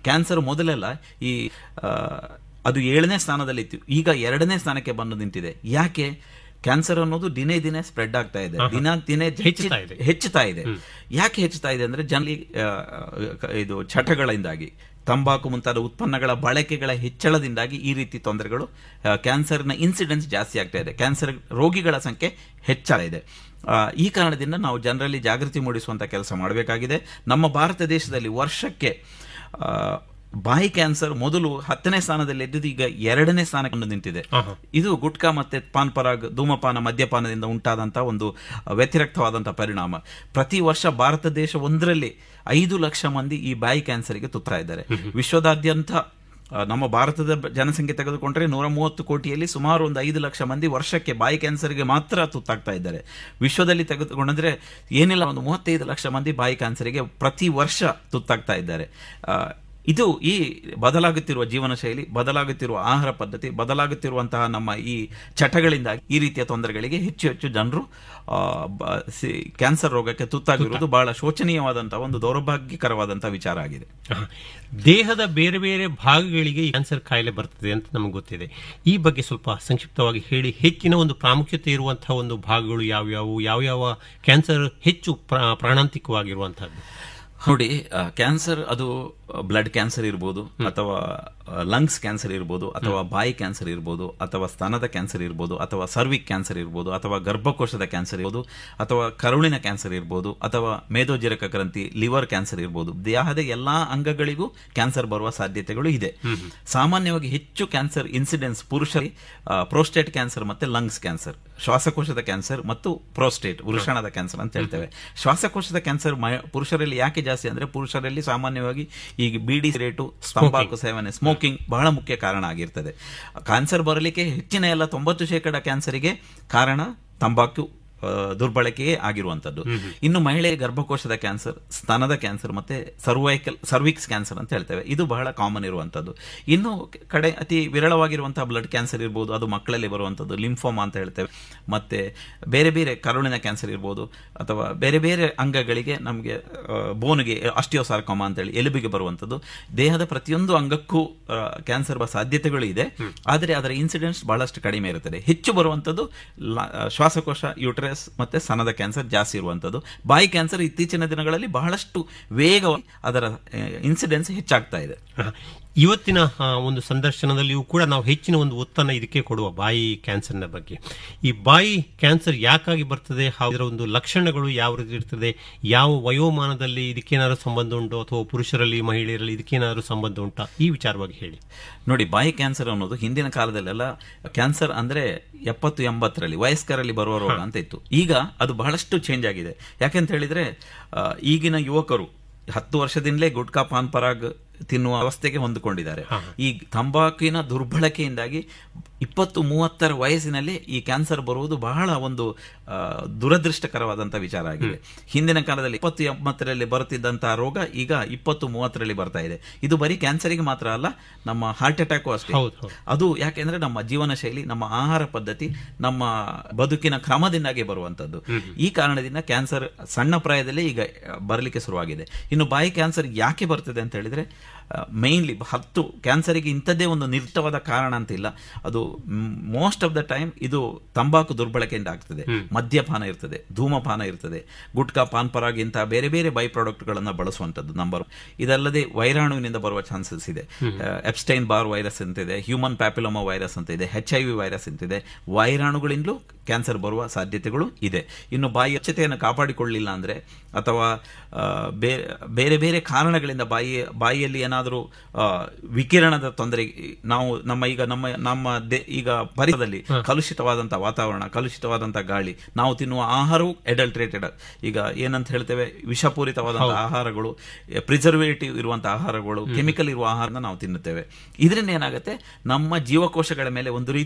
Cancer ಮೊದಲೆಲ್ಲ ಈ ಆ, ಅದು ಏಳನೇ ಸ್ಥಾನದಲ್ಲಿತ್ತು ಈಗ ಎರಡನೇ ಸ್ಥಾನಕ್ಕೆ ಬಂದು ನಿಂತಿದೆ ಯಾಕೆ ಕ್ಯಾನ್ಸರ್ ಅನ್ನೋದು ದಿನೇ ದಿನೇ ಸ್ಪ್ರೆಡ್ ಆಗ್ತಾ ಇದೆ ದಿನ ದಿನೇ ಹೆಚ್ಚುತ್ತಾ ಇದೆ. ಹೆಚ್ಚುತ್ತಾ ಇದೆ ಯಾಕೆ ಹೆಚ್ಚುತ್ತಾ ಇದೆ ಅಂದ್ರೆ ಜನಲಿ ಇದು ಚಟಗಳಿಂದಾಗಿ ತಂಬಾಕು ಮುಂತಾದ ಉತ್ಪನ್ನಗಳ ಬಳಕೆಗಳ ಹೆಚ್ಚಳದಿಂದಾಗಿ ಈ ರೀತಿ ತೊಂದರೆಗಳು ಆ, ಕ್ಯಾನ್ಸರ್ನ ಇನ್ಸಿಡೆನ್ಸ್ ಜಾಸ್ತಿ ಆಗ್ತಾ ಇದೆ ಕ್ಯಾನ್ಸರ್ ರೋಗಿಗಳ ಸಂಖ್ಯೆ ಹೆಚ್ಚಾಗಿದೆ ಇದೆ ಆ, ಈ ಕಾರಣದಿಂದ ನಾವು ಜನರಲ್ಲಿ ಜಾಗೃತಿ ಮೂಡಿಸುವಂತ ಕೆಲಸ ಮಾಡಬೇಕಾಗಿದೆ ನಮ್ಮ ಭಾರತ ದೇಶದಲ್ಲಿ ವರ್ಷಕ್ಕೆ ಆ, ಬಾಯಿ ಕ್ಯಾನ್ಸರ್ ಮೊದಲು ಹತ್ತನೇ ಸ್ಥಾನದಲ್ಲಿ ಇದ್ದಿದ್ದು ಈಗ ಎರಡನೇ ಸ್ಥಾನಕ್ಕೆ ಬಂದು ನಿಂತಿದೆ ಆಹಾ. ಇದು ಗುಟ್ಕಾ ಮತ್ತೆ ಪಾನ್ ಪರಾಗ್ ಧೂಮಪಾನ ಮದ್ಯಪಾನದಿಂದ ಉಂಟಾದಂತಹ ಒಂದು ವ್ಯತಿರಿಕ್ತವಾದಂತಹ ಪರಿಣಾಮ ಪ್ರತಿ ವರ್ಷ ಭಾರತ ದೇಶ ಒಂದರಲ್ಲಿ ಐದು ಲಕ್ಷ ಮಂದಿ ಈ ಬಾಯಿ ಕ್ಯಾನ್ಸರ್ಗೆ ತುತ್ತಾ ಇದ್ದಾರೆ ವಿಶ್ವದಾದ್ಯಂತ ಆ, ನಮ್ಮ ಭಾರತದ ಬ- ಜನಸಂಖ್ಯೆ ತೆಗೆದುಕೊಂಡ್ರೆ ನೂರ ಮೂವತ್ತು ಕೋಟಿಯಲ್ಲಿ ಸುಮಾರು ಒಂದು ಐದು ಲಕ್ಷ ಮಂದಿ ವರ್ಷಕ್ಕೆ ಬಾಯಿ ಕ್ಯಾನ್ಸರ್ಗೆ ಮಾತ್ರ ತುತ್ತಾಗ್ತಾ ಇದ್ದಾರೆ ವಿಶ್ವದಲ್ಲಿ ತೆಗೆದುಕೊಂಡ್ರೆ ಏನಿಲ್ಲ ಒಂದು ಮೂವತ್ತೈದು ಲಕ್ಷ ಮಂದಿ ಬಾಯಿ ಕ್ಯಾನ್ಸರ್ಗೆ ಪ್ರತಿ ವರ್ಷ ತುತ್ತಾಗ್ತಾ ಇದ್ದಾರೆ ಆ, ಇದು ಈ ಬದಲಾಗುತ್ತಿರುವ ಜೀವನ ಶೈಲಿ ಬದಲಾಗುತ್ತಿರುವ ಆಹಾರ ಪದ್ಧತಿ ಬದಲಾಗುತ್ತಿರುವಂತಹ ನಮ್ಮ ಈ ಚಟಗಳಿಂದಾಗಿ ಈ ರೀತಿಯ ತೊಂದರೆಗಳಿಗೆ ಹೆಚ್ಚು ಹೆಚ್ಚು ಜನರು ಆ, ಬ- ಸಿ- ಕ್ಯಾನ್ಸರ್ ರೋಗಕ್ಕೆ ತುತ್ತಾಗಿರುವುದು ಬಹಳ ಶೋಚನೀಯವಾದಂತಹ ಒಂದು ದೌರ್ಭಾಗ್ಯಕರವಾದಂತಹ ವಿಚಾರ ಆಗಿದೆ ಆಹಾ. ದೇಹದ ಬೇರೆ ಬೇರೆ ಭಾಗಗಳಿಗೆ ಈ ಕ್ಯಾನ್ಸರ್ ಕಾಯಿಲೆ ಬರ್ತದೆ ಅಂತ ನಮಗೆ ಗೊತ್ತಿದೆ ಈ ಬಗ್ಗೆ ಸ್ವಲ್ಪ ಸಂಕ್ಷಿಪ್ತವಾಗಿ ಹೇಳಿ ಹೆಚ್ಚಿನ ಒಂದು ಪ್ರಾಮುಖ್ಯತೆ ಇರುವಂತಹ ಒಂದು ಭಾಗಗಳು ಯಾವ್ಯಾವು ಯಾವ್ಯಾವ ಕ್ಯಾನ್ಸರ್ ಹೆಚ್ಚು ಪ್ರಾ- ಪ್ರಾಣಾಂತಿಕವಾಗಿರುವಂತಹದ್ದು ನೋಡಿ ಕ್ಯಾನ್ಸರ್ ಅದು ಬ್ಲಡ್ ಕ್ಯಾನ್ಸರ್ ಇರ್ಬೋದು ಅಥವಾ ಲಂಗ್ಸ್ ಕ್ಯಾನ್ಸರ್ ಇರ್ಬೋದು ಅಥವಾ ಬಾಯಿ ಕ್ಯಾನ್ಸರ್ ಇರ್ಬೋದು ಅಥವಾ ಸ್ತನದ ಕ್ಯಾನ್ಸರ್ ಇರ್ಬೋದು ಅಥವಾ ಸರ್ವಿಕ್ ಕ್ಯಾನ್ಸರ್ ಇರ್ಬೋದು ಅಥವಾ ಗರ್ಭಕೋಶದ ಕ್ಯಾನ್ಸರ್ ಇರ್ಬೋದು ಅಥವಾ ಕರುಳಿನ ಕ್ಯಾನ್ಸರ್ ಇರ್ಬೋದು ಅಥವಾ ಮೇದೋಜೀರಕ ಗ್ರಂಥಿ ಲಿವರ್ ಕ್ಯಾನ್ಸರ್ ಇರ್ಬೋದು ದೇಹದ ಎಲ್ಲಾ ಅಂಗಗಳಿಗೂ ಕ್ಯಾನ್ಸರ್ ಬರುವ ಸಾಧ್ಯತೆಗಳು ಇದೆ ಸಾಮಾನ್ಯವಾಗಿ ಹೆಚ್ಚು ಕ್ಯಾನ್ಸರ್ ಇನ್ಸಿಡೆನ್ಸ್ ಪುರುಷರಲ್ಲಿ ಪ್ರೋಸ್ಟೇಟ್ ಕ್ಯಾನ್ಸರ್ ಮತ್ತೆ ಲಂಗ್ಸ್ ಕ್ಯಾನ್ಸರ್ ಶ್ವಾಸಕೋಶದ ಕ್ಯಾನ್ಸರ್ ಮತ್ತು ಪ್ರೋಸ್ಟೇಟ್ ವೃಷಣದ ಕ್ಯಾನ್ಸರ್ ಅಂತ ಹೇಳ್ತೇವೆ ಶ್ವಾಸಕೋಶದ ಕ್ಯಾನ್ಸರ್ ಮ- ಪುರುಷರಲ್ಲಿ ಯಾಕೆ ಜಾಸ್ತಿ ಅಂದ್ರೆ ಪುರುಷರಲ್ಲಿ ಸಾಮಾನ್ಯವಾಗಿ ಈಗ ಬಿಡಿ ರೇಟು ತಂಬಾಕು ಸೇವನೆ ಸ್ಮೋಕಿಂಗ್ ಬಹಳ ಮುಖ್ಯ ಕಾರಣ ಆಗಿರ್ತದೆ ಕ್ಯಾನ್ಸರ್ ಬರಲಿಕ್ಕೆ ಹೆಚ್ಚಿನ ಎಲ್ಲ ತೊಂಬತ್ತು ಶೇಕಡ ಕ್ಯಾನ್ಸರಿಗೆ ಕಾರಣ ತಂಬಾಕು ಆ, ದುರ್ಬಳಕೆಯೇ ಆಗಿರುವಂತದ್ದು ಇನ್ನು ಮಹಿಳೆಯ ಗರ್ಭಕೋಶದ ಕ್ಯಾನ್ಸರ್ ಸ್ತನದ ಕ್ಯಾನ್ಸರ್ ಮತ್ತೆ ಸರ್ವೈಕಲ್ ಸರ್ವಿಕ್ಸ್ ಕ್ಯಾನ್ಸರ್ ಅಂತ ಹೇಳ್ತೇವೆ ಇದು ಬಹಳ ಕಾಮನ್ ಇರುವಂತದ್ದು ಇನ್ನು ಕಡೆ ಅತಿ ವಿರಳವಾಗಿರುವಂತಹ ಬ್ಲಡ್ ಕ್ಯಾನ್ಸರ್ ಇರ್ಬೋದು ಅದು ಮಕ್ಕಳಲ್ಲಿ ಬರುವಂತದ್ದು ಲಿಂಫೋಮಾ ಅಂತ ಹೇಳ್ತೇವೆ ಮತ್ತೆ ಬೇರೆ ಬೇರೆ ಕರುಳಿನ ಕ್ಯಾನ್ಸರ್ ಇರ್ಬೋದು ಅಥವಾ ಬೇರೆ ಬೇರೆ ಅಂಗಗಳಿಗೆ ನಮಗೆ ಬೋನ್ಗೆ ಅಸ್ಟಿಯೋಸಾರ್ಕೋಮಾ ಅಂತೇಳಿ ಎಲುಬಿಗೆ ಬರುವಂತದ್ದು ದೇಹದ ಪ್ರತಿಯೊಂದು ಅಂಗಕ್ಕೂ ಕ್ಯಾನ್ಸರ್ ಬರುವ ಸಾಧ್ಯತೆಗಳು ಇದೆ ಆದರೆ ಅದರ ಇನ್ಸಿಡೆನ್ಸ್ ಬಹಳಷ್ಟು ಕಡಿಮೆ ಇರುತ್ತದೆ ಹೆಚ್ಚು ಬರುವಂತದ್ದು ಲ- ಆ, ಶ್ವಾಸಕೋಶ ಯೂಟ್ರಸ್ ಮತ್ತೆ ಸ್ತನದ ಕ್ಯಾನ್ಸರ್ ಜಾಸ್ತಿ ಇರುವಂತದ್ದು ಬಾಯಿ ಕ್ಯಾನ್ಸರ್ ಇತ್ತೀಚಿನ ದಿನಗಳಲ್ಲಿ ಬಹಳಷ್ಟು ವೇಗವಾಗಿ ಅದರ ಇನ್ಸಿಡೆನ್ಸ್ ಹೆಚ್ಚಾಗ್ತಾ ಇದೆ ಆಹಾ. ಇವತ್ತಿನ ಆ, ಒಂದು ಸಂದರ್ಶನದಲ್ಲಿಯೂ ಕೂಡ ನಾವು ಹೆಚ್ಚಿನ ಒಂದು ಒತ್ತನ್ನು ಇದಕ್ಕೆ ಕೊಡುವ ಬಾಯಿ ಕ್ಯಾನ್ಸರ್ನ ಬಗ್ಗೆ ಈ ಬಾಯಿ ಕ್ಯಾನ್ಸರ್ ಯಾಕಾಗಿ ಬರ್ತದೆ ಹಾಗೂ ಇದರ ಒಂದು ಲಕ್ಷಣಗಳು ಯಾವ ರೀತಿ ಇರ್ತದೆ ಯಾವ ವಯೋಮಾನದಲ್ಲಿ ಇದಕ್ಕೇನಾದ್ರು ಸಂಬಂಧ ಉಂಟು ಅಥವಾ ಪುರುಷರಲ್ಲಿ ಮಹಿಳೆಯರಲ್ಲಿ ಇದಕ್ಕೇನಾದ್ರು ಸಂಬಂಧ ಉಂಟಾ ಈ ವಿಚಾರವಾಗಿ ಹೇಳಿ ನೋಡಿ ಬಾಯಿ ಕ್ಯಾನ್ಸರ್ ಅನ್ನೋದು ಹಿಂದಿನ ಕಾಲದಲ್ಲೆಲ್ಲ ಕ್ಯಾನ್ಸರ್ ಅಂದ್ರೆ ಎಪ್ಪತ್ತು ಎಂಬತ್ತರಲ್ಲಿ ವಯಸ್ಕರಲ್ಲಿ ಬರುವ ರೋಗ ಅಂತ ಇತ್ತು ಈಗ ಅದು ಬಹಳಷ್ಟು ಚೇಂಜ್ ಆಗಿದೆ ಯಾಕೆಂತ ಹೇಳಿದ್ರೆ ಆ, ಈಗಿನ ಯುವಕರು ಹತ್ತು ವರ್ಷದಿಂದಲೇ ಗುಟ್ಕಾ ಪಾನ್ ಪರಾಗ್ ತಿನ್ನುವ ಅವಸ್ಥೆಗೆ ಹೊಂದಿಕೊಂಡಿದ್ದಾರೆ ಈ ತಂಬಾಕಿನ ದುರ್ಬಳಕೆಯಿಂದಾಗಿ ಇಪ್ಪತ್ತು ಮೂವತ್ತರ ವಯಸ್ಸಿನಲ್ಲಿ ಈ ಕ್ಯಾನ್ಸರ್ ಬರುವುದು ಬಹಳ ಒಂದು ಆ, ದುರದೃಷ್ಟಕರವಾದಂತಹ ವಿಚಾರ ಆಗಿದೆ ಹಿಂದಿನ ಕಾಲದಲ್ಲಿ ಇಪ್ಪತ್ತು ಎಂಬತ್ತರಲ್ಲಿ ಬರುತ್ತಿದ್ದಂತಹ ರೋಗ ಈಗ ಇಪ್ಪತ್ತು ಮೂವತ್ತರಲ್ಲಿ ಬರ್ತಾ ಇದೆ ಇದು ಬರೀ ಕ್ಯಾನ್ಸರಿಗೆ ಮಾತ್ರ ಅಲ್ಲ ನಮ್ಮ ಹಾರ್ಟ್ ಅಟ್ಯಾಕು ಅಷ್ಟೇ ಹೌದು, ಹೌದು. ಅದು ಯಾಕೆಂದ್ರೆ ನಮ್ಮ ಜೀವನ ಶೈಲಿ ನಮ್ಮ ಆಹಾರ ಪದ್ಧತಿ ನಮ್ಮ ಬದುಕಿನ ಕ್ರಮದಿಂದಾಗಿ ಬರುವಂತದ್ದು ಈ ಕಾರಣದಿಂದ ಕ್ಯಾನ್ಸರ್ ಸಣ್ಣ ಪ್ರಾಯದಲ್ಲಿ ಈಗ ಬರಲಿಕ್ಕೆ ಶುರುವಾಗಿದೆ ಇನ್ನು ಬಾಯಿ ಕ್ಯಾನ್ಸರ್ ಯಾಕೆ ಬರ್ತದೆ ಅಂತ ಹೇಳಿದ್ರೆ ಮೈನ್ಲಿ ಹತ್ತು ಕ್ಯಾನ್ಸರಿಗೆ ಇಂಥದ್ದೇ ಒಂದು ನಿರ್ದಿಷ್ಟವಾದ ಕಾರಣ ಅಂತ ಇಲ್ಲ ಅದು ಮೋಸ್ಟ್ ಆಫ್ ದ ಟೈಮ್ ಇದು ತಂಬಾಕು ದುರ್ಬಳಕೆಯಿಂದ ಆಗ್ತದೆ ಮದ್ಯಪಾನ ಇರ್ತದೆ ಧೂಮಪಾನ ಇರ್ತದೆ ಗುಟ್ಕಾ ಪಾನ್ ಪರಾಗ್ ಇಂತಹ ಬೇರೆ ಬೇರೆ ಬೈ ಪ್ರಾಡಕ್ಟ್ಗಳನ್ನು ಬಳಸುವಂತದ್ದು ನಂಬರ್ ಇದಲ್ಲದೆ ವೈರಾಣುವಿನಿಂದ ಬರುವ ಚಾನ್ಸಸ್ ಇದೆ ಎಪ್ಸ್ಟೈನ್ ಬಾರ್ ವೈರಸ್ ಅಂತ ಇದೆ ಹ್ಯೂಮನ್ ಪ್ಯಾಪಿಲೋಮಾ ವೈರಸ್ ಅಂತ ಇದೆ ಎಚ್ ಐ ವಿ ವೈರಸ್ ಅಂತಿದೆ ವೈರಾಣುಗಳಿಂದಲೂ ಕ್ಯಾನ್ಸರ್ ಬರುವ ಸಾಧ್ಯತೆಗಳು ಇದೆ ಇನ್ನು ಬಾಯಿ ಸ್ವಚ್ಛತೆಯನ್ನು ಕಾಪಾಡಿಕೊಳ್ಳಿಲ್ಲ ಅಂದ್ರೆ ಅಥವಾ ಆ, ಬೇ- ಬೇರೆ ಬೇರೆ ಕಾರಣಗಳಿಂದ ಬಾಯಿ ಬಾಯಿಯಲ್ಲಿ ಏನಾದರೂ ಆ, ವಿಕಿರಣದ ತೊಂದರೆ ನಾವು ನಮ್ಮ ಈಗ ನಮ್ಮ ನಮ್ಮ ದೇ- ಈಗ ಪರಿಸರದಲ್ಲಿ ಕಲುಷಿತವಾದಂತಹ ವಾತಾವರಣ ಕಲುಷಿತವಾದಂತಹ ಗಾಳಿ ನಾವು ತಿನ್ನುವ ಆಹಾರವು ಎಡಲ್ಟ್ರೇಟೆಡ್ ಈಗ ಏನಂತ ಹೇಳ್ತೇವೆ ವಿಷಪೂರಿತವಾದಂತಹ ಆಹಾರಗಳು ಪ್ರಿಸರ್ವೇಟಿವ್ ಇರುವಂತಹ ಆಹಾರಗಳು ಕೆಮಿಕಲ್ ಇರುವ ಆಹಾರನ ನಾವು ತಿನ್ನುತ್ತೇವೆ ಇದರಿಂದ ಏನಾಗುತ್ತೆ ನಮ್ಮ ಜೀವಕೋಶಗಳ ಮೇಲೆ ಒಂದು ರೀತಿಯ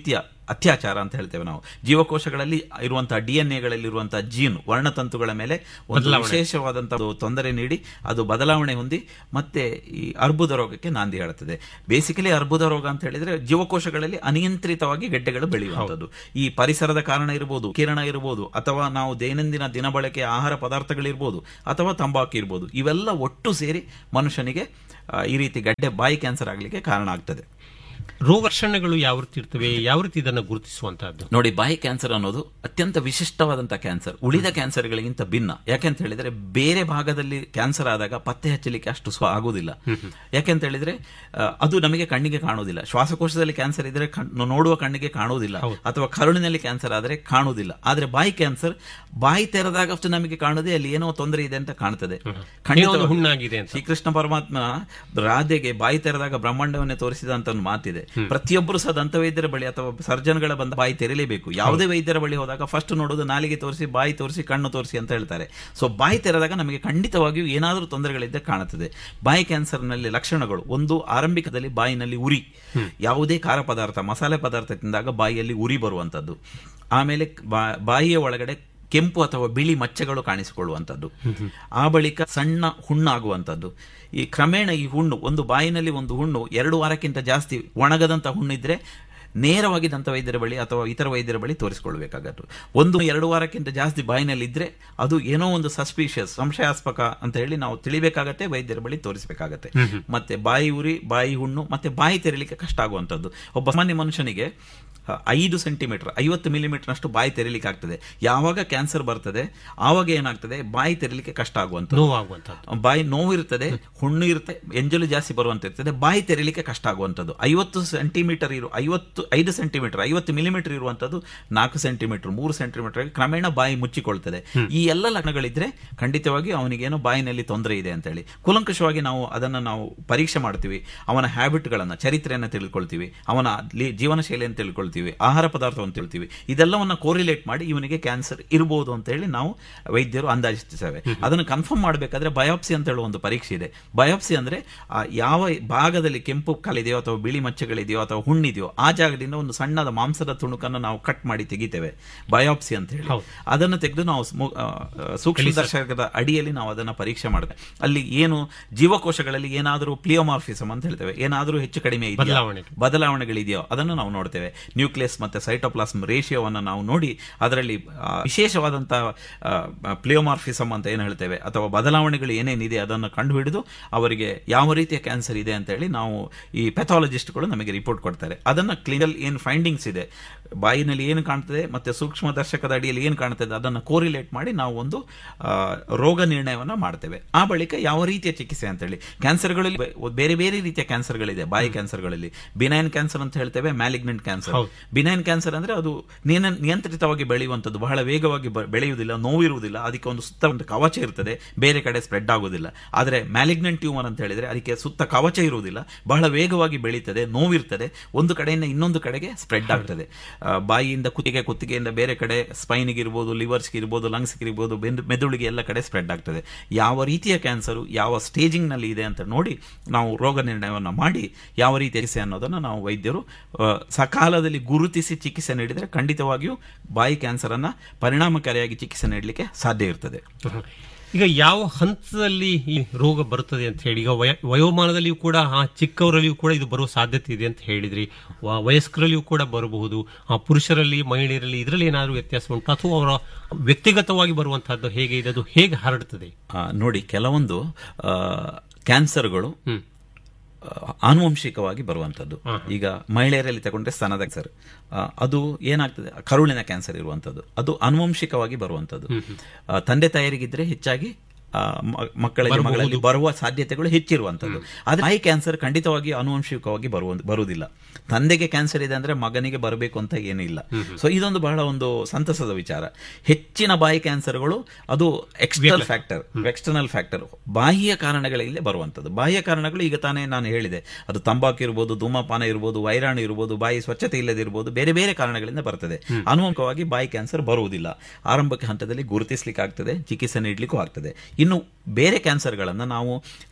ಅತ್ಯಾಚಾರ ಅಂತ ಹೇಳ್ತೇವೆ ನಾವು ಜೀವಕೋಶಗಳಲ್ಲಿ ಇರುವಂತಹ ಡಿ ಎನ್ ಎಗಳಲ್ಲಿ ಇರುವಂತಹ ಜೀನ್ ವರ್ಣತಂತುಗಳ ಮೇಲೆ ಒಂದು ವಿಶೇಷವಾದಂತಹ ಒಂದು ತೊಂದರೆ ನೀಡಿ ಅದು ಬದಲಾವಣೆ ಹೊಂದಿ ಮತ್ತೆ ಈ ಅರ್ಬುದ ರೋಗಕ್ಕೆ ನಾಂದಿ ಹೇಳುತ್ತದೆ ಬೇಸಿಕಲಿ ಅರ್ಬುದ ರೋಗ ಅಂತ ಹೇಳಿದ್ರೆ ಜೀವಕೋಶಗಳಲ್ಲಿ ಅನಿಯಂತ್ರಿತವಾಗಿ ಗೆಡ್ಡೆಗಳು ಬೆಳೆಯುವಂಥದ್ದು ಈ ಪರಿಸರದ ಕಾರಣ ಇರಬಹುದು ಕಿರಣ ಇರಬಹುದು ಅಥವಾ ನಾವು ದೈನಂದಿನ ದಿನಬಳಕೆಯ ಆಹಾರ ಪದಾರ್ಥಗಳಿರ್ಬೋದು ಅಥವಾ ತಂಬಾಕು ಇರ್ಬೋದು ಇವೆಲ್ಲ ಒಟ್ಟು ಸೇರಿ ಮನುಷ್ಯನಿಗೆ ಆ, ಈ ರೀತಿ ಗಡ್ಡೆ ಬಾಯಿ ಕ್ಯಾನ್ಸರ್ ಆಗಲಿಕ್ಕೆ ಕಾರಣ ಆಗ್ತದೆ ರೋಗ ಲಕ್ಷಣಗಳು ಯಾವ ರೀತಿ ಇರ್ತವೆ ಯಾವ ರೀತಿ ಇದನ್ನು ಗುರುತಿಸುವಂತಹದ್ದು ನೋಡಿ ಬಾಯಿ ಕ್ಯಾನ್ಸರ್ ಅನ್ನೋದು ಅತ್ಯಂತ ವಿಶಿಷ್ಟವಾದಂತಹ ಕ್ಯಾನ್ಸರ್ ಉಳಿದ ಕ್ಯಾನ್ಸರ್ಗಳಿಗಿಂತ ಭಿನ್ನ ಯಾಕೆಂತ ಹೇಳಿದ್ರೆ ಬೇರೆ ಭಾಗದಲ್ಲಿ ಕ್ಯಾನ್ಸರ್ ಆದಾಗ ಪತ್ತೆ ಹಚ್ಚಲಿಕ್ಕೆ ಅಷ್ಟು ಸ್ವ ಆಗುದಿಲ್ಲ ಯಾಕೆಂತ ಹೇಳಿದ್ರೆ ಆ, ಅದು ನಮಗೆ ಕಣ್ಣಿಗೆ ಕಾಣುವುದಿಲ್ಲ ಶ್ವಾಸಕೋಶದಲ್ಲಿ ಕ್ಯಾನ್ಸರ್ ಇದ್ರೆ ಕಣ್- ನೋಡುವ ಕಣ್ಣಿಗೆ ಕಾಣುವುದಿಲ್ಲ ಅಥವಾ ಕರುಳಿನಲ್ಲಿ ಕ್ಯಾನ್ಸರ್ ಆದರೆ ಕಾಣುವುದಿಲ್ಲ ಆದ್ರೆ ಬಾಯಿ ಕ್ಯಾನ್ಸರ್ ಬಾಯಿ ತೆರೆದಾಗ ಅಷ್ಟು ನಮಗೆ ಕಾಣುದೇ ಅಲ್ಲಿ ಏನೋ ತೊಂದರೆ ಇದೆ ಅಂತ ಕಾಣ್ತದೆ ಏನೋ ಒಂದು ಖಂಡಿತ ಹುಣ್ಣಾಗಿದೆ ಅಂತ ಶ್ರೀಕೃಷ್ಣ ಪರಮಾತ್ಮ ರಾಧೆಗೆ ಬಾಯಿ ತೆರೆದಾಗ ಬ್ರಹ್ಮಾಂಡವನ್ನೇ ತೋರಿಸಿದ ಅಂತ ಒಂದು ಮಾತಿದೆ ಪ್ರತಿಯೊಬ್ಬರು ಸಹ ದಂತವೈದ್ಯರ ಬಳಿ ಅಥವಾ ಸರ್ಜನ್ಗಳ ಬಂದ ಬಾಯಿ ತೆರೆಯಲೇಬೇಕು ಯಾವುದೇ ವೈದ್ಯರ ಬಳಿ ಹೋದಾಗ ಫಸ್ಟ್ ನೋಡೋದು ನಾಲಿಗೆ ತೋರಿಸಿ ಬಾಯಿ ತೋರಿಸಿ ಕಣ್ಣು ತೋರಿಸಿ ಅಂತ ಹೇಳ್ತಾರೆ ಸೊ ಬಾಯಿ ತೆರೆದಾಗ ನಮಗೆ ಖಂಡಿತವಾಗಿಯೂ ಏನಾದರೂ ತೊಂದರೆಗಳಿದ್ದ ಕಾಣುತ್ತದೆ ಬಾಯಿ ಕ್ಯಾನ್ಸರ್ನಲ್ಲಿ ಲಕ್ಷಣಗಳು ಒಂದು ಆರಂಭಿಕದಲ್ಲಿ ಬಾಯಿನಲ್ಲಿ ಉರಿ ಯಾವುದೇ ಖಾರ ಪದಾರ್ಥ ಮಸಾಲೆ ಪದಾರ್ಥ ತಿಂದಾಗ ಬಾಯಿಯಲ್ಲಿ ಉರಿ ಬರುವಂತದ್ದು ಆಮೇಲೆ ಬಾ- ಬಾಯಿಯ ಒಳಗಡೆ ಕೆಂಪು ಅಥವಾ ಬಿಳಿ ಮಚ್ಚೆಗಳು ಕಾಣಿಸಿಕೊಳ್ಳುವಂಥದ್ದು ಆ ಬಳಿಕ ಸಣ್ಣ ಹುಣ್ಣಾಗುವಂಥದ್ದು ಈ ಕ್ರಮೇಣ ಈ ಹುಣ್ಣು ಒಂದು ಬಾಯಿನಲ್ಲಿ ಒಂದು ಹುಣ್ಣು ಎರಡು ವಾರಕ್ಕಿಂತ ಜಾಸ್ತಿ ಒಣಗದಂತ ಹುಣ್ಣಿದ್ರೆ ನೇರವಾಗಿ ದಂತ ವೈದ್ಯರ ಬಳಿ ಅಥವಾ ಇತರ ವೈದ್ಯರ ಬಳಿ ತೋರಿಸಿಕೊಳ್ಳಬೇಕಾಗತ್ತು ಒಂದು ಎರಡು ವಾರಕ್ಕಿಂತ ಜಾಸ್ತಿ ಬಾಯಿನಲ್ಲಿ ಇದ್ರೆ ಅದು ಏನೋ ಒಂದು ಸಸ್ಪಿಷಿಯಸ್ ಸಂಶಯಾಸ್ಪದ ಅಂತ ಹೇಳಿ ನಾವು ತಿಳಿಬೇಕಾಗತ್ತೆ ವೈದ್ಯರ ಬಳಿ ತೋರಿಸಬೇಕಾಗತ್ತೆ ಮತ್ತೆ ಬಾಯಿ ಉರಿ ಬಾಯಿ ಹುಣ್ಣು ಮತ್ತೆ ಬಾಯಿ ತೆರಲಿಕ್ಕೆ ಕಷ್ಟ ಆಗುವಂಥದ್ದು ಒಬ್ಬ ಸಾಮಾನ್ಯ ಮನುಷ್ಯನಿಗೆ ಆ, ಐದು ಸೆಂಟಿಮೀಟರ್ ಐವತ್ತು ಮಿಲಿಮೀಟರ್ ಅಷ್ಟು ಬಾಯಿ ತೆರಲಿಕ್ಕೆ ಆಗ್ತದೆ ಯಾವಾಗ ಕ್ಯಾನ್ಸರ್ ಬರ್ತದೆ ಆವಾಗ ಏನಾಗ್ತದೆ ಬಾಯಿ ತೆರಲಿಕ್ಕೆ ಕಷ್ಟ ಆಗುವಂಥದ್ದು ನೋವಾಗುವಂತಹದ್ದು ಬಾಯಿ ನೋವು ಇರ್ತದೆ ಹುಣ್ಣು ಇರುತ್ತೆ ಎಂಜಲು ಜಾಸ್ತಿ ಬರುವಂತ ಇರ್ತದೆ ಬಾಯಿ ತೆರಲಿಕ್ಕೆ ಕಷ್ಟ ಆಗುವಂಥದ್ದು ಐವತ್ತು ಸೆಂಟಿಮೀಟರ್ ಇರು ಐವತ್ತು ಐದು ಸೆಂಟಿಮೀಟರ್ ಐವತ್ತು ಮಿಲಿಮೀಟರ್ ಇರುವಂಥದ್ದು ನಾಲ್ಕು ಸೆಂಟಿಮೀಟರ್ ಮೂರು ಸೆಂಟಿಮೀಟರ್ ಕ್ರಮೇಣ ಬಾಯಿ ಮುಚ್ಚಿಕೊಳ್ತದೆ ಈ ಎಲ್ಲ ಲಕ್ಷಣಗಳಿದ್ರೆ ಖಂಡಿತವಾಗಿ ಅವನಿಗೇನೋ ಬಾಯಿನಲ್ಲಿ ತೊಂದರೆ ಇದೆ ಅಂತ ಹೇಳಿ ಕೂಲಂಕಷವಾಗಿ ನಾವು ಅದನ್ನು ನಾವು ಪರೀಕ್ಷೆ ಮಾಡ್ತೀವಿ ಅವನ ಹ್ಯಾಬಿಟ್ಗಳನ್ನ ಚರಿತ್ರೆಯನ್ನು ತಿಳ್ಕೊಳ್ತೀವಿ ಅವನ ಲಿ- ಜೀವನ ಶೈಲಿಯನ್ನು ತಿಳ್ಕೊಳ್ತೀವಿ ಆಹಾರ ಪದಾರ್ಥವನ್ನು ತಿಳ್ತೀವಿ ಇದೆಲ್ಲವನ್ನ ಕೋರಿಲೇಟ್ ಮಾಡಿ ಇವನಿಗೆ ಕ್ಯಾನ್ಸರ್ ಇರಬಹುದು ಅಂತ ಹೇಳಿ ನಾವು ವೈದ್ಯರು ಅಂದಾಜಿಸ್ತೇವೆ ಅದನ್ನು ಕನ್ಫರ್ಮ್ ಮಾಡಬೇಕಾದ್ರೆ ಬಯೋಪ್ಸಿ ಅಂತ ಹೇಳುವ ಒಂದು ಪರೀಕ್ಷೆ ಇದೆ ಬಯೋಪ್ಸಿ ಅಂದ್ರೆ ಆ ಯಾವ ಭಾಗದಲ್ಲಿ ಕೆಂಪು ಕಲಿದೆಯೋ ಅಥವಾ ಬಿಳಿ ಮಚ್ಚೆಗಳಿದೆಯೋ ಅಥವಾ ಹುಣ್ಣಿದೆಯೋ ಆ ಜಾಗದಿಂದ ಒಂದು ಸಣ್ಣದ ಮಾಂಸದ ತುಣುಕನ್ನು ನಾವು ಕಟ್ ಮಾಡಿ ತೆಗಿತೇವೆ ಬಯೋಪ್ಸಿ ಅಂತ ಹೇಳಿ ಹೌದು. ಅದನ್ನು ತೆಗೆದು ನಾವು ಸ್ಮು- ಆ, ಆ, ಸೂಕ್ಷ್ಮದರ್ಶಕದ ಅಡಿಯಲ್ಲಿ ನಾವು ಅದನ್ನು ಪರೀಕ್ಷೆ ಮಾಡ್ತೇವೆ ಅಲ್ಲಿ ಏನು ಜೀವಕೋಶಗಳಲ್ಲಿ ಏನಾದರೂ ಪ್ಲಿಯೋಮಾರ್ಫಿಸಮ್ ಅಂತ ಹೇಳ್ತೇವೆ ಏನಾದರೂ ಹೆಚ್ಚು ಕಡಿಮೆ ಇದೆಯಾ ಬದಲಾವಣೆ. ಬದಲಾವಣೆಗಳಿದೆಯೋ ಅದನ್ನು ನಾವು ನೋಡ್ತೇವೆ ನ್ಯೂಕ್ಲಿಯಸ್ ಮತ್ತೆ ಸೈಟೋಪ್ಲಾಸ್ಮ್ ರೇಷಿಯೋವನ್ನು ನಾವು ನೋಡಿ ಅದರಲ್ಲಿ ಆ, ವಿಶೇಷವಾದಂತಹ ಪ್ಲಿಯೋಮಾರ್ಫಿಸಮ್ ಅಂತ ಏನು ಹೇಳ್ತೇವೆ ಅಥವಾ ಬದಲಾವಣೆಗಳು ಏನೇನಿದೆ ಅದನ್ನು ಕಂಡುಹಿಡಿದು ಅವರಿಗೆ ಯಾವ ರೀತಿಯ ಕ್ಯಾನ್ಸರ್ ಇದೆ ಅಂತ ಹೇಳಿ ನಾವು ಈ ಪೆಥಾಲಜಿಸ್ಟ್ಗಳು ನಮಗೆ ರಿಪೋರ್ಟ್ ಕೊಡ್ತಾರೆ ಅದನ್ನ ಕ್ಲಿನಿಕಲ್ ಏನು ಫೈಂಡಿಂಗ್ಸ್ ಇದೆ ಬಾಯಿನಲ್ಲಿ ಏನು ಕಾಣ್ತದೆ ಮತ್ತೆ ಸೂಕ್ಷ್ಮ ದರ್ಶಕದ ಅಡಿಯಲ್ಲಿ ಏನು ಕಾಣ್ತದೆ ಅದನ್ನು ಕೋರಿಲೇಟ್ ಮಾಡಿ ನಾವು ಒಂದು ಆ, ರೋಗ ನಿರ್ಣಯವನ್ನ ಮಾಡ್ತೇವೆ ಆ ಬಳಿಕ ಯಾವ ರೀತಿಯ ಚಿಕಿತ್ಸೆ ಅಂತ ಹೇಳಿ ಕ್ಯಾನ್ಸರ್ಗಳಲ್ಲಿ ಬೆ- ಬೇರೆ ಬೇರೆ ರೀತಿಯ ಕ್ಯಾನ್ಸರ್ಗಳಿದೆ ಬಾಯಿ ಕ್ಯಾನ್ಸರ್ಗಳಲ್ಲಿ ಬಿನೈನ್ ಕ್ಯಾನ್ಸರ್ ಅಂತ ಹೇಳ್ತೇವೆ ಮ್ಯಾಲಿಗ್ನೆಂಟ್ ಕ್ಯಾನ್ಸರ್ ಹೌದು. ಬಿನೈನ್ ಕ್ಯಾನ್ಸರ್ ಅಂದ್ರೆ ಅದು ನಿಯನ- ನಿಯಂತ್ರಿತವಾಗಿ ಬೆಳೆಯುವಂಥದ್ದು ಬಹಳ ವೇಗವಾಗಿ ಬ- ಬೆಳೆಯುವುದಿಲ್ಲ ನೋವು ಇರುವುದಿಲ್ಲ ಅದಕ್ಕೆ ಒಂದು ಸುತ್ತ ಒಂದು ಕವಚ ಇರ್ತದೆ ಬೇರೆ ಕಡೆ ಸ್ಪ್ರೆಡ್ ಆಗುವುದಿಲ್ಲ ಆದರೆ ಮ್ಯಾಲಿಗ್ನೆಂಟ್ ಟ್ಯೂಮರ್ ಅಂತ ಹೇಳಿದ್ರೆ ಅದಕ್ಕೆ ಸುತ್ತ ಕವಚ ಇರುವುದಿಲ್ಲ ಬಹಳ ವೇಗವಾಗಿ ಬೆಳೀತದೆ ನೋವಿರ್ತದೆ ಒಂದು ಕಡೆಯಿಂದ ಇನ್ನೊಂದು ಕಡೆಗೆ ಸ್ಪ್ರೆಡ್ ಆಗ್ತದೆ ಆ, ಬಾಯಿಯಿಂದ ಕುತ್ತಿಗೆ ಕುತ್ತಿಗೆಯಿಂದ ಬೇರೆ ಕಡೆ ಸ್ಪೈನ್ಗೆ ಇರ್ಬೋದು ಲಿವರ್ಸ್ಗೆ ಇರ್ಬೋದು ಲಂಗ್ಸ್ಗೆ ಇರ್ಬೋದು ಬೆಂದು ಮೆದುಳಿಗೆ ಎಲ್ಲ ಕಡೆ ಸ್ಪ್ರೆಡ್ ಆಗ್ತದೆ ಯಾವ ರೀತಿಯ ಕ್ಯಾನ್ಸರು ಯಾವ ಸ್ಟೇಜಿಂಗ್ ನಲ್ಲಿ ಇದೆ ಅಂತ ನೋಡಿ ನಾವು ರೋಗ ನಿರ್ಣಯವನ್ನು ಮಾಡಿ ಯಾವ ರೀತಿಯ ಚಿಕಿತ್ಸೆ ಅನ್ನೋದನ್ನು ನಾವು ವೈದ್ಯರು ಆ, ಸಕಾಲದಲ್ಲಿ ಗುರುತಿಸಿ ಚಿಕಿತ್ಸೆ ನೀಡಿದರೆ ಖಂಡಿತವಾಗಿಯೂ ಬಾಯಿ ಕ್ಯಾನ್ಸರ್ ಅನ್ನ ಪರಿಣಾಮಕಾರಿಯಾಗಿ ಚಿಕಿತ್ಸೆ ನೀಡಲಿಕ್ಕೆ ಸಾಧ್ಯ ಇರ್ತದೆ ಈಗ ಯಾವ ಹಂತದಲ್ಲಿ ಈ ರೋಗ ಬರುತ್ತದೆ ಅಂತ ಹೇಳಿ ಈಗ ವಯ- ವಯೋಮಾನದಲ್ಲಿಯೂ ಕೂಡ ಆ ಚಿಕ್ಕವರಲ್ಲಿಯೂ ಕೂಡ ಇದು ಬರುವ ಸಾಧ್ಯತೆ ಇದೆ ಅಂತ ಹೇಳಿದ್ರಿ ವ- ವಯಸ್ಕರಲ್ಲಿಯೂ ಕೂಡ ಬರಬಹುದು ಆ ಪುರುಷರಲ್ಲಿ ಮಹಿಳೆಯರಲ್ಲಿ ಇದರಲ್ಲಿ ಏನಾದರೂ ವ್ಯತ್ಯಾಸ ಉಂಟು ಅಥವಾ ಅವರ ವ್ಯಕ್ತಿಗತವಾಗಿ ಬರುವಂತಹದ್ದು ಹೇಗೆ ಇದೆ ಅದು ಹೇಗೆ ಹರಡುತ್ತದೆ ಆ, ನೋಡಿ ಕೆಲವೊಂದು ಆ, ಕ್ಯಾನ್ಸರ್ಗಳು ಹ್ಮ್ ಆ, ಆನುವಂಶಿಕವಾಗಿ ಬರುವಂತದ್ದು ಈಗ ಮಹಿಳೆಯರಲ್ಲಿ ತಗೊಂಡ್ರೆ ಸ್ತನದ ಕ್ಯಾನ್ಸರ್ ಆ, ಅದು ಏನಾಗ್ತದೆ ಕರುಳಿನ ಕ್ಯಾನ್ಸರ್ ಇರುವಂತದ್ದು ಅದು ಆನುವಂಶಿಕವಾಗಿ ಬರುವಂತದ್ದು ಆ, ತಂದೆ ತಾಯರಿಗಿದ್ರೆ ಹೆಚ್ಚಾಗಿ ಆ, ಮ- ಮಕ್ಕಳಲ್ಲಿ ಮಗಳಲ್ಲಿ ಬರುವ ಸಾಧ್ಯತೆಗಳು ಹೆಚ್ಚಿರುವಂತದ್ದು ಆದ್ರೆ ಬಾಯಿ ಕ್ಯಾನ್ಸರ್ ಖಂಡಿತವಾಗಿ ಆನುವಂಶಿಕವಾಗಿ ಬರುವ ಬರುವುದಿಲ್ಲ ತಂದೆಗೆ ಕ್ಯಾನ್ಸರ್ ಇದೆ ಅಂದ್ರೆ ಮಗನಿಗೆ ಬರಬೇಕು ಅಂತ ಏನಿಲ್ಲ ಸೊ ಇದೊಂದು ಬಹಳ ಒಂದು ಸಂತಸದ ವಿಚಾರ ಹೆಚ್ಚಿನ ಬಾಯಿ ಕ್ಯಾನ್ಸರ್ಗಳು ಅದು ಎಕ್ಸ್ಟರ್ನಲ್ ಫ್ಯಾಕ್ಟರ್ ಎಕ್ಸ್ಟರ್ನಲ್ ಫ್ಯಾಕ್ಟರ್ ಬಾಹ್ಯ ಕಾರಣಗಳಿಂದ ಬರುವಂತದ್ದು ಬಾಹ್ಯ ಕಾರಣಗಳು ಈಗ ತಾನೇ ನಾನು ಹೇಳಿದೆ ಅದು ತಂಬಾಕು ಇರ್ಬೋದು ಧೂಮಪಾನ ಇರ್ಬೋದು ವೈರಾಣು ಇರ್ಬೋದು ಬಾಯಿ ಸ್ವಚ್ಛತೆ ಇಲ್ಲದಿರ್ಬೋದು ಬೇರೆ ಬೇರೆ ಕಾರಣಗಳಿಂದ ಬರ್ತದೆ ಅನುಮುಖವಾಗಿ ಬಾಯಿ ಕ್ಯಾನ್ಸರ್ ಬರುವುದಿಲ್ಲ ಆರಂಭಿಕ ಹಂತದಲ್ಲಿ ಗುರುತಿಸ್ಲಿಕ್ಕೆ ಆಗ್ತದೆ ಚಿಕಿತ್ಸೆ ನೀಡಲಿಕ್ಕೂ ಆಗ್ತದೆ ಇನ್ನು ಬೇರೆ ಕ್ಯಾನ್ಸರ್ಗಳನ್ನು ನಾವು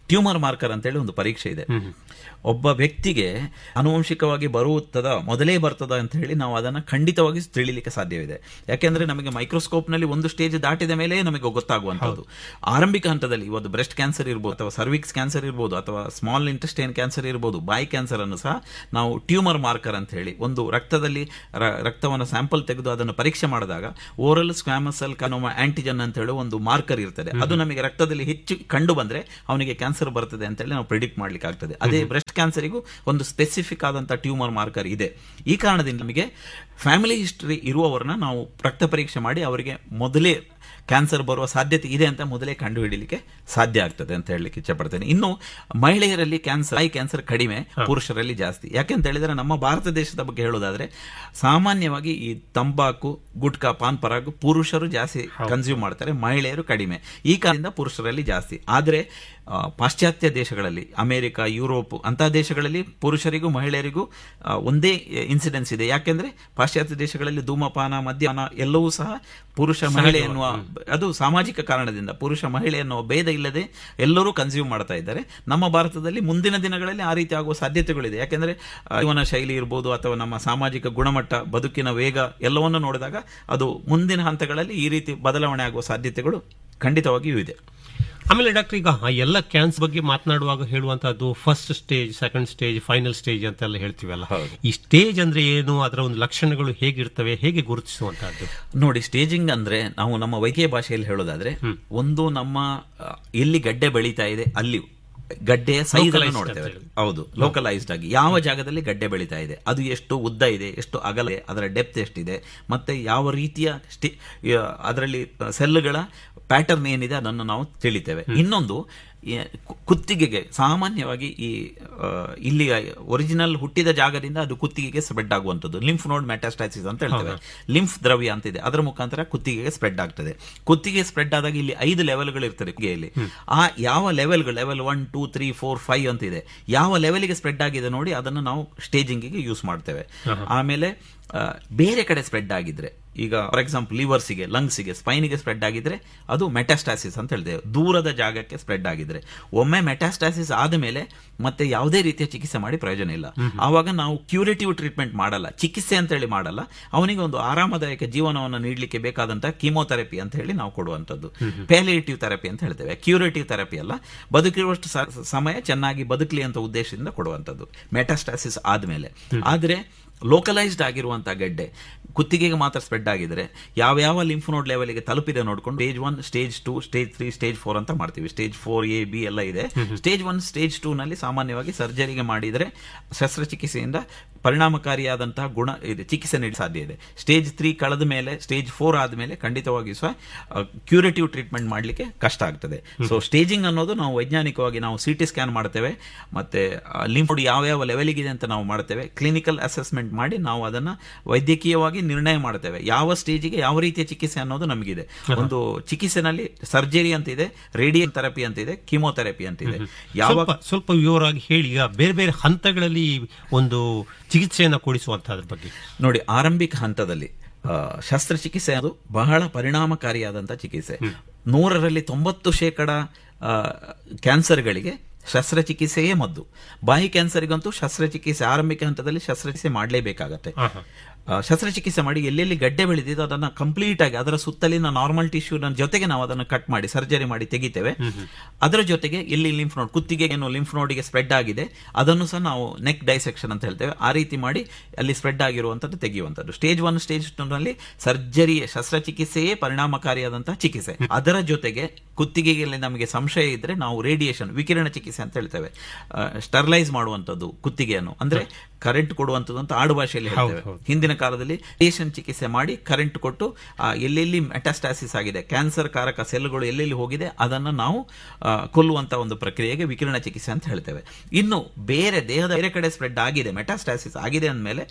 ಟ್ಯೂಮರ್ ಮಾರ್ಕರ್ ಅಂತೇಳಿ ಒಂದು ಪರೀಕ್ಷೆ ಇದೆ ಒಬ್ಬ ವ್ಯಕ್ತಿಗೆ ಆನುವಂಶಿಕವಾಗಿ ಬರುತ್ತದ ಮೊದಲೇ ಬರ್ತದ ಅಂತ ಹೇಳಿ ನಾವು ಅದನ್ನ ಖಂಡಿತವಾಗಿ ತಿಳಿಲಿಕ್ಕೆ ಸಾಧ್ಯವಿದೆ ಯಾಕೆಂದ್ರೆ ನಮಗೆ ಮೈಕ್ರೋಸ್ಕೋಪ್ ನಲ್ಲಿ ಒಂದು ಸ್ಟೇಜ್ ದಾಟಿದ ಮೇಲೆ ನಮಗೆ ಗೊತ್ತಾಗುವಂತದ್ದು ಆರಂಭಿಕ ಹಂತದಲ್ಲಿ ಇವತ್ತು ಬ್ರೆಸ್ಟ್ ಕ್ಯಾನ್ಸರ್ ಇರ್ಬೋದು ಅಥವಾ ಸರ್ವಿಕ್ಸ್ ಕ್ಯಾನ್ಸರ್ ಇರ್ಬೋದು ಅಥವಾ ಸ್ಮಾಲ್ ಇಂಟೆಸ್ಟೈನ್ ಕ್ಯಾನ್ಸರ್ ಇರ್ಬೋದು ಬಾಯಿ ಕ್ಯಾನ್ಸರ್ ಅನ್ನು ಸಹ ನಾವು ಟ್ಯೂಮರ್ ಮಾರ್ಕರ್ ಅಂತ ಹೇಳಿ ಒಂದು ರಕ್ತದಲ್ಲಿ ರ- ರಕ್ತವನ್ನು ಸ್ಯಾಂಪಲ್ ತೆಗೆದು ಅದನ್ನು ಪರೀಕ್ಷೆ ಮಾಡಿದಾಗ oral squamous cell carcinoma antigen ಅಂತ ಹೇಳಿ ಒಂದು ಮಾರ್ಕರ್ ಇರ್ತದೆ ಅದು ನಮಗೆ ರಕ್ತದಲ್ಲಿ ಹೆಚ್ಚು ಕಂಡು ಬಂದ್ರೆ ಅವನಿಗೆ ಕ್ಯಾನ್ಸರ್ ಬರ್ತದೆ ಅಂತ ಹೇಳಿ ನಾವು ಪ್ರಿಡಿಕ್ಟ್ ಮಾಡ್ಲಿಕ್ಕೆ ಆಗ್ತದೆ ಅದೇ ಬ್ರೆಸ್ಟ್ ಕ್ಯಾನ್ಸರಿಗೂ ಒಂದು ಸ್ಪೆಸಿಫಿಕ್ ಆದಂತ ಟ್ಯೂಮರ್ ಮಾರ್ಕರ್ ಇದೆ ಈ ಕಾರಣದಿಂದ ನಮಗೆ ಫ್ಯಾಮಿಲಿ ಹಿಸ್ಟರಿ ಇರುವವರನ್ನ ನಾವು ರಕ್ತ ಪರೀಕ್ಷೆ ಮಾಡಿ ಅವರಿಗೆ ಮೊದಲೇ ಕ್ಯಾನ್ಸರ್ ಬರುವ ಸಾಧ್ಯತೆ ಇದೆ ಅಂತ ಮೊದಲೇ ಕಂಡುಹಿಡಿಯಲಿಕ್ಕೆ ಸಾಧ್ಯ ಆಗ್ತದೆ ಅಂತ ಹೇಳಲಿಕ್ಕೆ ಇಚ್ಛಪಡ್ತೇನೆ ಇನ್ನು ಮಹಿಳೆಯರಲ್ಲಿ ಕ್ಯಾನ್ಸರ್ ಐ ಕ್ಯಾನ್ಸರ್ ಕಡಿಮೆ ಪುರುಷರಲ್ಲಿ ಜಾಸ್ತಿ ಯಾಕೆಂತ ಹೇಳಿದ್ರೆ ನಮ್ಮ ಭಾರತ ದೇಶದ ಬಗ್ಗೆ ಹೇಳೋದಾದ್ರೆ ಸಾಮಾನ್ಯವಾಗಿ ಈ ತಂಬಾಕು ಗುಟ್ಕಾ ಪಾನ್ ಪರಾಗು ಪುರುಷರು ಜಾಸ್ತಿ ಕನ್ಸ್ಯೂಮ್ ಮಾಡ್ತಾರೆ ಮಹಿಳೆಯರು ಕಡಿಮೆ ಈ ಕಾರಣದಿಂದ ಪುರುಷರಲ್ಲಿ ಜಾಸ್ತಿ ಆದರೆ ಆ, ಪಾಶ್ಚಾತ್ಯ ದೇಶಗಳಲ್ಲಿ ಅಮೆರಿಕ ಯುರೋಪ್ ಅಂತಹ ದೇಶಗಳಲ್ಲಿ ಪುರುಷರಿಗೂ ಮಹಿಳೆಯರಿಗೂ ಆ, ಒಂದೇ ಇನ್ಸಿಡೆನ್ಸ್ ಇದೆ ಯಾಕೆಂದ್ರೆ ಪಾಶ್ಚಾತ್ಯ ದೇಶಗಳಲ್ಲಿ ಧೂಮಪಾನ ಮದ್ಯಪಾನ ಎಲ್ಲವೂ ಸಹ ಪುರುಷ ಮಹಿಳೆ ಎನ್ನುವ ಅದು ಸಾಮಾಜಿಕ ಕಾರಣದಿಂದ ಪುರುಷ ಮಹಿಳೆ ಎನ್ನುವ ಭೇದ ಇಲ್ಲದೆ ಎಲ್ಲರೂ ಕನ್ಸ್ಯೂಮ್ ಮಾಡ್ತಾ ಇದ್ದಾರೆ ನಮ್ಮ ಭಾರತದಲ್ಲಿ ಮುಂದಿನ ದಿನಗಳಲ್ಲಿ ಆ ರೀತಿ ಆಗುವ ಸಾಧ್ಯತೆಗಳಿದೆ ಯಾಕೆಂದ್ರೆ ಆ, ಜೀವನ ಶೈಲಿ ಇರ್ಬೋದು ಅಥವಾ ನಮ್ಮ ಸಾಮಾಜಿಕ ಗುಣಮಟ್ಟ ಬದುಕಿನ ವೇಗ ಎಲ್ಲವನ್ನು ನೋಡಿದಾಗ ಅದು ಮುಂದಿನ ಹಂತಗಳಲ್ಲಿ ಈ ರೀತಿ ಬದಲಾವಣೆ ಆಗುವ ಸಾಧ್ಯತೆಗಳು ಖಂಡಿತವಾಗಿಯೂ ಇದೆ ಆಮೇಲೆ ಡಾಕ್ಟರ್ ಈಗ ಆ ಎಲ್ಲ ಕ್ಯಾನ್ಸರ್ ಬಗ್ಗೆ ಮಾತನಾಡುವಾಗ ಹೇಳುವಂತಹದ್ದು first stage second stage final stage ಅಂತೆಲ್ಲ ಹೇಳ್ತೀವಲ್ಲ ಹೌದು. ಈ ಸ್ಟೇಜ್ ಅಂದ್ರೆ ಏನು ಅದರ ಒಂದು ಲಕ್ಷಣಗಳು ಹೇಗಿರ್ತವೆ ಹೇಗೆ ಗುರುತಿಸುವಂತಹದ್ದು ನೋಡಿ ಸ್ಟೇಜಿಂಗ್ ಅಂದ್ರೆ ನಾವು ನಮ್ಮ ವೈದ್ಯಕೀಯ ಭಾಷೆಯಲ್ಲಿ ಹೇಳೋದಾದ್ರೆ ಒಂದು ನಮ್ಮ ಆ, ಎಲ್ಲಿ ಗಡ್ಡೆ ಬೆಳೀತಾ ಇದೆ ಅಲ್ಲಿ ಗಡ್ಡೆಯ ಸೈಜ್ ಅನ್ನು Localized ನೋಡ್ತೇವೆ ಅಂತ ಹೇಳಿ. ಹೌದು ಲೋಕಲೈಸ್ಡ್ ಆಗಿ ಯಾವ ಜಾಗದಲ್ಲಿ ಗಡ್ಡೆ ಬೆಳೀತಾ ಇದೆ ಅದು ಎಷ್ಟು ಉದ್ದ ಇದೆ ಎಷ್ಟು ಅಗಲ ಇದೆ, ಅದರ ಡೆಪ್ತ್ ಎಷ್ಟಿದೆ ಮತ್ತೆ ಯಾವ ರೀತಿಯ ಸ್ಟಿ- ಆ, ಅದರಲ್ಲಿ ಸೆಲ್ಗಳ ಪ್ಯಾಟರ್ನ್ ಏನಿದೆ ಅದನ್ನು ನಾವು ತಿಳಿತೇವೆ ಇನ್ನೊಂದು ಈ ಕು- ಕುತ್ತಿಗೆಗೆ ಸಾಮಾನ್ಯವಾಗಿ ಈ ಆ, ಇಲ್ಲಿ ಒರಿಜಿನಲ್ ಹುಟ್ಟಿದ ಜಾಗದಿಂದ ಅದು ಕುತ್ತಿಗೆಗೆ ಸ್ಪ್ರೆಡ್ ಆಗುವಂಥದ್ದು ಲಿಂಫ್ ನೋಡ್ ಮೆಟಾಸ್ಟಾಸಿಸ್ ಅಂತ ಹೇಳ್ತೇವೆ ಲಿಂಫ್ ದ್ರವ್ಯ ಅಂತ ಇದೆ ಅದರ ಮುಖಾಂತರ ಕುತ್ತಿಗೆಗೆ ಸ್ಪ್ರೆಡ್ ಆಗ್ತದೆ ಕುತ್ತಿಗೆ ಸ್ಪ್ರೆಡ್ ಆದಾಗ ಇಲ್ಲಿ ಐದು ಲೆವೆಲ್ಗಳು ಇರ್ತದೆ ಕುತ್ತಿಗೆಯಲ್ಲಿ ಆ ಯಾವ ಲೆವೆಲ್ಗಳು level one two three four five ಅಂತ ಇದೆ ಯಾವ ಲೆವೆಲ್ಗೆ ಸ್ಪ್ರೆಡ್ ಆಗಿದೆ ನೋಡಿ ಅದನ್ನು ನಾವು ಸ್ಟೇಜಿಂಗಿಗೆ ಯೂಸ್ ಮಾಡ್ತೇವೆ ಆಮೇಲೆ ಆ, ಬೇರೆ ಕಡೆ ಸ್ಪ್ರೆಡ್ ಆಗಿದ್ರೆ ಈಗ ಫಾರ್ ಎಕ್ಸಾಂಪಲ್ ಲಿವರ್ಸಿಗೆ ಲಂಗ್ಸಿಗೆ ಸ್ಪೈನಿಗೆ ಸ್ಪ್ರೆಡ್ ಆಗಿದ್ರೆ ಅದು ಮೆಟಾಸ್ಟಾಸಿಸ್ ಅಂತ ಹೇಳ್ತೇವೆ ದೂರದ ಜಾಗಕ್ಕೆ ಸ್ಪ್ರೆಡ್ ಆಗಿದ್ರೆ ಒಮ್ಮೆ ಮೆಟಾಸ್ಟಾಸಿಸ್ ಆದ ಮೇಲೆ ಮತ್ತೆ ಯಾವುದೇ ರೀತಿಯ ಚಿಕಿತ್ಸೆ ಮಾಡಿ ಪ್ರಯೋಜನ ಇಲ್ಲ ಆವಾಗ ನಾವು ಕ್ಯೂರೇಟಿವ್ ಟ್ರೀಟ್ಮೆಂಟ್ ಮಾಡಲ್ಲ ಚಿಕಿತ್ಸೆ ಅಂತ ಹೇಳಿ ಮಾಡಲ್ಲ ಅವನಿಗೆ ಒಂದು ಆರಾಮದಾಯಕ ಜೀವನವನ್ನು ನೀಡಲಿಕ್ಕೆ ಬೇಕಾದಂತಹ ಕೀಮೋಥೆರಪಿ ಅಂತ ಹೇಳಿ ನಾವು ಕೊಡುವಂಥದ್ದು ಪ್ಯಾಲಿಯೇಟಿವ್ ಥೆರಪಿ ಅಂತ ಹೇಳ್ತೇವೆ ಕ್ಯೂರೇಟಿವ್ ಥೆರಪಿ ಅಲ್ಲ ಬದುಕಿರುವಷ್ಟು ಸ- ಸಮಯ ಚೆನ್ನಾಗಿ ಬದುಕಲಿ ಅಂತ ಉದ್ದೇಶದಿಂದ ಕೊಡುವಂಥದ್ದು ಮೆಟಾಸ್ಟಾಸಿಸ್ ಆದ್ಮೇಲೆ ಆದ್ರೆ ಲೋಕಲೈಸ್ಡ್ ಆಗಿರುವಂತಹ ಗಡ್ಡೆ ಕುತ್ತಿಗೆಗೆ ಮಾತ್ರ ಸ್ಪ್ರೆಡ್ ಆಗಿದ್ರೆ ಯಾವ ಯಾವ ಲಿಂಫ್ ನೋಡ್ ಲೆವೆಲ್ಗೆ ತಲುಪಿದೆ ನೋಡ್ಕೊಂಡು stage one stage two stage three stage four ಅಂತ ಮಾಡ್ತೀವಿ ಸ್ಟೇಜ್ ಫೋರ್ ಎ ಬಿ ಎಲ್ಲ ಇದೆ ಸ್ಟೇಜ್ ಒನ್ ಸ್ಟೇಜ್ ಟೂ ನಲ್ಲಿ ಸಾಮಾನ್ಯವಾಗಿ ಸರ್ಜರಿಗೆ ಮಾಡಿದರೆ ಶಸ್ತ್ರಚಿಕಿತ್ಸೆಯಿಂದ ಪರಿಣಾಮಕಾರಿಯಾದಂತಹ ಗುಣ ಇದೆ ಚಿಕಿತ್ಸೆ ನೀಡಿ ಸಾಧ್ಯ ಇದೆ ಸ್ಟೇಜ್ ತ್ರೀ ಕಳೆದ ಮೇಲೆ ಸ್ಟೇಜ್ ಫೋರ್ ಆದಮೇಲೆ ಖಂಡಿತವಾಗಿಯೂ ಸಹ ಕ್ಯೂರೇಟಿವ್ ಟ್ರೀಟ್ಮೆಂಟ್ ಮಾಡಲಿಕ್ಕೆ ಕಷ್ಟ ಆಗ್ತದೆ ಸೊ ಸ್ಟೇಜಿಂಗ್ ಅನ್ನೋದು ನಾವು ವೈಜ್ಞಾನಿಕವಾಗಿ ನಾವು ಸಿ ಟಿ ಸ್ಕ್ಯಾನ್ ಮಾಡ್ತೇವೆ ಮತ್ತೆ ಲಿಂಫ್ ನೋಡ್ ಯಾವ ಯಾವ ಲೆವೆಲ್ಗಿದೆ ಅಂತ ನಾವು ಮಾಡ್ತೇವೆ ಕ್ಲಿನಿಕಲ್ ಅಸೆಸ್ಮೆಂಟ್ ಮಾಡಿ ನಾವು ಅದನ್ನ ವೈದ್ಯಕೀಯವಾಗಿ ನಿರ್ಣಯ ಮಾಡ್ತೇವೆ ಯಾವ ಸ್ಟೇಜಿಗೆ ಯಾವ ರೀತಿಯ ಚಿಕಿತ್ಸೆ ಅನ್ನೋದು ನಮಗಿದೆ ಒಂದು ಚಿಕಿತ್ಸೆನಲ್ಲಿ ಸರ್ಜರಿ ಅಂತ ಇದೆ ರೇಡಿಯನ್ ಥೆರಪಿ ಅಂತ ಇದೆ ಕೀಮೋಥೆರಪಿ ಅಂತ ಇದೆ ಯಾವ ಸ್ವಲ್ಪ ಸ್ವಲ್ಪ ವಿವರವಾಗಿ ಹೇಳಿ ಈಗ ಬೇರೆ ಬೇರೆ ಹಂತಗಳಲ್ಲಿ ಒಂದು ಚಿಕಿತ್ಸೆಯನ್ನ ಕೊಡಿಸುವಂತಹದ್ರ ಬಗ್ಗೆ ನೋಡಿ ಆರಂಭಿಕ ಹಂತದಲ್ಲಿ ಆ, ಶಸ್ತ್ರಚಿಕಿತ್ಸೆ ಅದು ಬಹಳ ಪರಿಣಾಮಕಾರಿಯಾದಂತಹ ಚಿಕಿತ್ಸೆ ನೂರರಲ್ಲಿ ತೊಂಬತ್ತು ಶೇಕಡ ಆ, ಕ್ಯಾನ್ಸರ್ಗಳಿಗೆ ಶಸ್ತ್ರಚಿಕಿತ್ಸೆಯೇ ಮದ್ದು ಬಾಯಿ ಕ್ಯಾನ್ಸರ್ಗಂತೂ ಶಸ್ತ್ರಚಿಕಿತ್ಸೆ ಆರಂಭಿಕ ಹಂತದಲ್ಲಿ ಶಸ್ತ್ರಚಿಕಿತ್ಸೆ ಮಾಡಲೇಬೇಕಾಗತ್ತೆ ಆ, ಶಸ್ತ್ರಚಿಕಿತ್ಸೆ ಮಾಡಿ ಎಲ್ಲೆಲ್ಲಿ ಗಡ್ಡೆ ಬೆಳೆದಿದೆ ಅದನ್ನ ಕಂಪ್ಲೀಟ್ ಆಗಿ ಅದರ ಸುತ್ತಲಿನ ನಾರ್ಮಲ್ ಟಿಶ್ಯೂನ ಜೊತೆಗೆ ನಾವು ಅದನ್ನು ಕಟ್ ಮಾಡಿ ಸರ್ಜರಿ ಮಾಡಿ ತೆಗಿತೇವೆ ಅದರ ಜೊತೆಗೆ ಎಲ್ಲಿ ಲಿಂಫ್ ನೋಡ್ ಕುತ್ತಿಗೆ ಏನು ಲಿಂಫ್ ನೋಡಿಗೆ ಸ್ಪ್ರೆಡ್ ಆಗಿದೆ ಅದನ್ನು ಸಹ ನಾವು ನೆಕ್ ಡೈಸೆಕ್ಷನ್ ಅಂತ ಹೇಳ್ತೇವೆ ಆ ರೀತಿ ಮಾಡಿ ಅಲ್ಲಿ ಸ್ಪ್ರೆಡ್ ಆಗಿರುವಂತದ್ದು ತೆಗೆಯುವಂಥದ್ದು ಸ್ಟೇಜ್ ಒನ್ ಸ್ಟೇಜ್ ಟೂ ನಲ್ಲಿ ಸರ್ಜರಿ ಶಸ್ತ್ರಚಿಕಿತ್ಸೆಯೇ ಪರಿಣಾಮಕಾರಿಯಾದಂತಹ ಚಿಕಿತ್ಸೆ ಅದರ ಜೊತೆಗೆ ಕುತ್ತಿಗೆಯಲ್ಲಿ ನಮಗೆ ಸಂಶಯ ಇದ್ರೆ ನಾವು ರೇಡಿಯೇಷನ್ ವಿಕಿರಣ ಚಿಕಿತ್ಸೆ ಅಂತ ಹೇಳ್ತೇವೆ ಸ್ಟರ್ಲೈಸ್ ಮಾಡುವಂಥದ್ದು ಕುತ್ತಿಗೆಯನ್ನು ಅಂದ್ರೆ ಕರೆಂಟ್ ಕೊಡುವಂಥದ್ದು ಅಂತ ಆಡು ಭಾಷೆಯಲ್ಲಿ ಹೇಳ್ತೇವೆ ಹಿಂದಿನ ಕಾಲದಲ್ಲಿ ರೇಡಿಯೇಷನ್ ಚಿಕಿತ್ಸೆ ಮಾಡಿ ಕರೆಂಟ್ ಕೊಟ್ಟು ಆ, ಎಲ್ಲೆಲ್ಲಿ ಮೆಟಾಸ್ಟಾಸಿಸ್ ಆಗಿದೆ ಕ್ಯಾನ್ಸರ್ ಕಾರಕ ಸೆಲ್ಗಳು ಎಲ್ಲೆಲ್ಲಿ ಹೋಗಿದೆ ಅದನ್ನು ನಾವು ಆ, ಕೊಲ್ಲುವಂತ ಒಂದು ಪ್ರಕ್ರಿಯೆಗೆ ವಿಕಿರಣ ಚಿಕಿತ್ಸೆ ಅಂತ ಹೇಳ್ತೇವೆ ಇನ್ನು ಬೇರೆ ದೇಹದ ಬೇರೆ ಕಡೆ ಸ್ಪ್ರೆಡ್ ಆಗಿದೆ ಮೆಟಾಸ್ಟಾಸಿಸ್ ಆಗಿದೆ ಅಂದಮೇಲೆ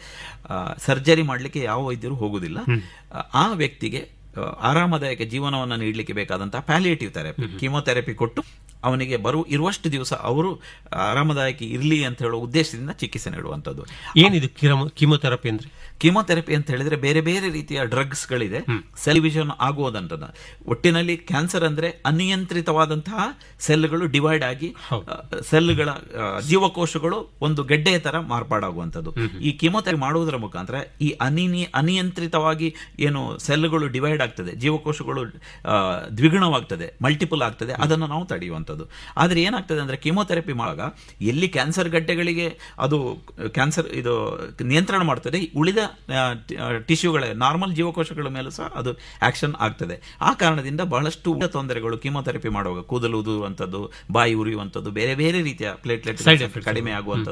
ಸರ್ಜರಿ ಮಾಡಲಿಕ್ಕೆ ಯಾವ ವೈದ್ಯರು ಹೋಗುದಿಲ್ಲ ಆ, ಆ ವ್ಯಕ್ತಿಗೆ ಆ, ಆರಾಮದಾಯಕ ಜೀವನವನ್ನು ನೀಡಲಿಕ್ಕೆ ಬೇಕಾದಂತಹ ಪ್ಯಾಲಿಯೇಟಿವ್ ಥೆರಪಿ ಕೀಮೋಥೆರಪಿ ಕೊಟ್ಟು ಅವನಿಗೆ ಬರು ಇರುವಷ್ಟು ದಿವಸ ಅವರು ಆರಾಮದಾಯಕಿ ಇರಲಿ ಅಂತ ಹೇಳೋ ಉದ್ದೇಶದಿಂದ ಚಿಕಿತ್ಸೆ ನೀಡುವಂಥದ್ದು ಏನಿದು ಕಿಮೊಥೆರಪಿ ಅಂದ್ರೆ ಕಿಮೊಥೆರಪಿ ಅಂತ ಹೇಳಿದ್ರೆ ಬೇರೆ ಬೇರೆ ರೀತಿಯ ಡ್ರಗ್ಸ್ ಗಳಿದೆ ಸೆಲ್ವಿಷನ್ ಆಗುವುದಂತ ಒಟ್ಟಿನಲ್ಲಿ ಕ್ಯಾನ್ಸರ್ ಅಂದ್ರೆ ಅನಿಯಂತ್ರಿತವಾದಂತಹ ಸೆಲ್ಗಳು ಡಿವೈಡ್ ಆಗಿ ಆ, ಸೆಲ್ಗಳ ಆ, ಜೀವಕೋಶಗಳು ಒಂದು ಗೆಡ್ಡೆಯ ತರ ಮಾರ್ಪಾಡಾಗುವಂಥದ್ದು ಈ ಕಿಮೊಥೆರಪಿ ಮಾಡುವುದರ ಮುಖಾಂತರ ಈ ಅನಿನಿ ಅನಿಯಂತ್ರಿತವಾಗಿ ಏನು ಸೆಲ್ಗಳು ಡಿವೈಡ್ ಆಗ್ತದೆ ಜೀವಕೋಶಗಳು ಆ, ದ್ವಿಗುಣವಾಗ್ತದೆ ಮಲ್ಟಿಪಲ್ ಆಗ್ತದೆ ಅದನ್ನು ನಾವು ತಡೆಯುವಂಥದ್ದು ಆದ್ರೆ ಏನಾಗ್ತದೆ ಅಂದ್ರೆ ಕಿಮೊಥೆರಪಿ ಮಾಡುವಾಗ ಎಲ್ಲಿ ಕ್ಯಾನ್ಸರ್ ಗಡ್ಡೆಗಳಿಗೆ ಅದು ಕ್ಯಾನ್ಸರ್ ಇದು ನಿಯಂತ್ರಣ ಮಾಡ್ತದೆ ಉಳಿದ ಟಿಶ್ಯೂಗಳ ನಾರ್ಮಲ್ ಜೀವಕೋಶಗಳ ಮೇಲೂ ಸಹ ಅದು ಆಕ್ಷನ್ ಆಗ್ತದೆ ಆ ಕಾರಣದಿಂದ ಬಹಳಷ್ಟು ಊಟ ತೊಂದರೆಗಳು ಕಿಮೊಥೆರಪಿ ಮಾಡುವಾಗ ಕೂದಲು ಉದುರುವಂಥದ್ದು ಬಾಯಿ ಉರಿಯುವಂಥದ್ದು ಬೇರೆ ಬೇರೆ ರೀತಿಯ ಪ್ಲೇಟ್ಲೆಟ್ Side effects. ಕಡಿಮೆ ಆಗುವಂಥದ್ದು